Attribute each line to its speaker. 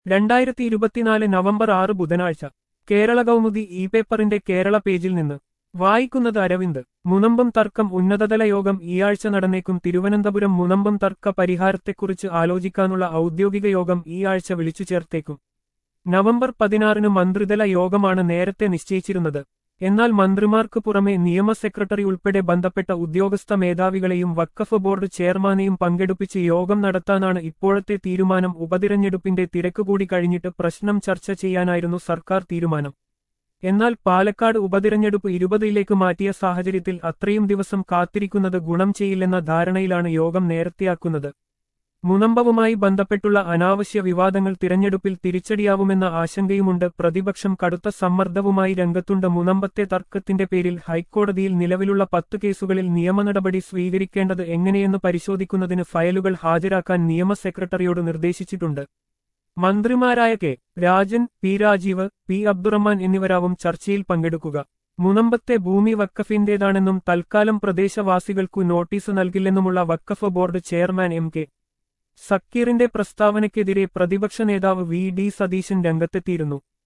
Speaker 1: രണ്ടായിരത്തി ഇരുപത്തിനാല് നവംബർ ആറ് ബുധനാഴ്ച കേരള കൗമുദി ഇ പേപ്പറിന്റെ കേരള പേജിൽ നിന്ന് വായിക്കുന്നത് അരവിന്ദ് മുനമ്പം തർക്കം ഉന്നതതല യോഗം ഈയാഴ്ച നടന്നേക്കും തിരുവനന്തപുരം മുനമ്പം തർക്ക പരിഹാരത്തെക്കുറിച്ച് ആലോചിക്കാനുള്ള ഔദ്യോഗിക യോഗം ഈ ആഴ്ച വിളിച്ചു ചേർത്തേക്കും നവംബർ പതിനാറിന് മന്ത്രിതല യോഗമാണ് നേരത്തെ നിശ്ചയിച്ചിരുന്നത് എന്നാൽ മന്ത്രിമാർക്ക് പുറമെ നിയമ സെക്രട്ടറി ഉൾപ്പെടെ ബന്ധപ്പെട്ട ഉദ്യോഗസ്ഥ മേധാവികളെയും വക്കഫ് ബോർഡ് ചെയർമാനെയും പങ്കെടുപ്പിച്ച് യോഗം നടത്താനാണ് ഇപ്പോഴത്തെ തീരുമാനം ഉപതിരഞ്ഞെടുപ്പിന്റെ തിരക്കുകൂടി കഴിഞ്ഞിട്ട് പ്രശ്നം ചർച്ച ചെയ്യാനായിരുന്നു സർക്കാർ തീരുമാനം എന്നാൽ പാലക്കാട് ഉപതിരഞ്ഞെടുപ്പ് ഇരുപതിലേക്ക് മാറ്റിയ സാഹചര്യത്തിൽ അത്രയും ദിവസം കാത്തിരിക്കുന്നത് ഗുണം ചെയ്യില്ലെന്ന ധാരണയിലാണ് യോഗം നേരത്തെയാക്കുന്നത് മുനമ്പവുമായി ബന്ധപ്പെട്ടുള്ള അനാവശ്യ വിവാദങ്ങൾ തിരഞ്ഞെടുപ്പിൽ തിരിച്ചടിയാവുമെന്ന ആശങ്കയുമുണ്ട് പ്രതിപക്ഷം കടുത്ത സമ്മർദ്ദവുമായി രംഗത്തുണ്ട് മുനമ്പത്തെ തർക്കത്തിന്റെ പേരിൽ ഹൈക്കോടതിയിൽ നിലവിലുള്ള പത്ത് കേസുകളിൽ നിയമനടപടി സ്വീകരിക്കേണ്ടത് എങ്ങനെയെന്ന് പരിശോധിക്കുന്നതിന് ഫയലുകൾ ഹാജരാക്കാൻ നിയമ സെക്രട്ടറിയോട് നിർദ്ദേശിച്ചിട്ടുണ്ട് മന്ത്രിമാരായ K Rajan P Rajeev P Abdurahiman എന്നിവരാവും ചർച്ചയിൽ പങ്കെടുക്കുക മുനമ്പത്തെ ഭൂമി വക്കഫിന്റേതാണെന്നും തൽക്കാലം പ്രദേശവാസികൾക്കു നോട്ടീസ് നൽകില്ലെന്നുമുള്ള Waqf board chairman M K സക്കീറിന്റെ പ്രസ്താവനയ്ക്കെതിരെ പ്രതിപക്ഷ നേതാവ് വി ഡി സതീശൻ രംഗത്തെത്തിയിരുന്നു